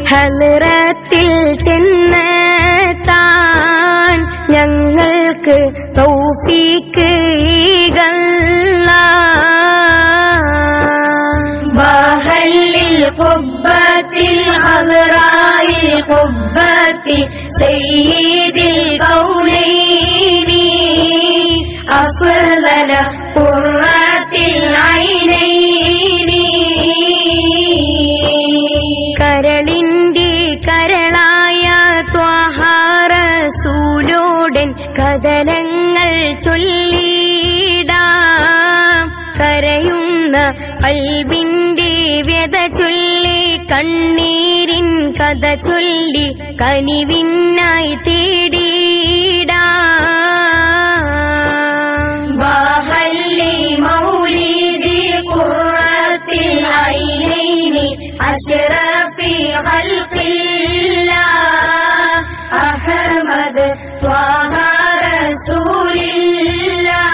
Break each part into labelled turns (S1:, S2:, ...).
S1: ഹലറത്തിൽ ചെന്നെത്താൻ ഞങ്ങൾക്ക് തൗഫീക്ക് ഈഗല്ല
S2: بهل القبة الحضراء القبة سيد الكونين أفضل قرة العينين
S1: കരളിന്റെ കരളായ ത്വഹാറസൂലോടൻ കഥനങ്ങൾ ചൊല്ലിടാം കരയുന്ന കൽബിന്റെ വ്യത ചൊല്ലി കണ്ണീരിൻ കഥ ചൊല്ലി കനിവിനായി തേടിയിടാം
S2: وهل مولد قرة العينين أشرف خلق الله أحمد طه رسول الله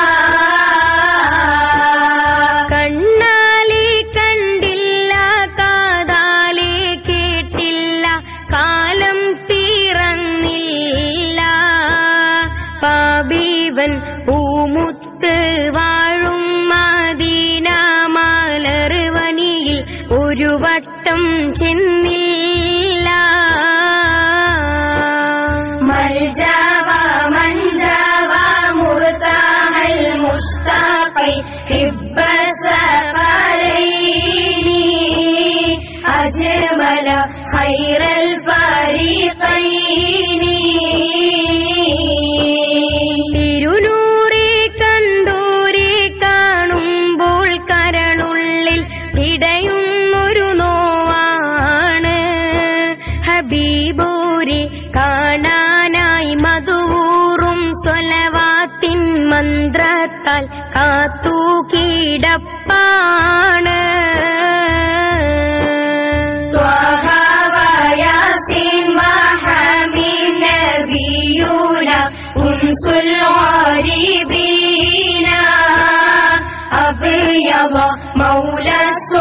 S1: കണ്ണാലെ കണ്ടില്ല കാതാലെ കേട്ടില്ല കാലം പിറന്നില്ല പാബീവൻ പൂമുത്ത് വാഴും മദീന മലർവനിയിൽ ഒരു വട്ടം ചെന്നില്ല
S2: ملجأ منجوى مرتاح المشتاق حب سفرين أجمل خير الفريقين
S1: തിരുനൂറെ കണ്ടൂരെ കാണുമ്പോൾ കരളുള്ളിൽ പിടയുന്നൊരു നോവാണ് ഹബീബൂരെ കാണാനായി മധുവൂറും സ്വലവാത്തിൻ മന്ത്രത്താൽ കാത്തു കിടപ്പാണ്
S2: طه وياسين وحميد نبينا أنس الغريبين أبيض مولى الصالحين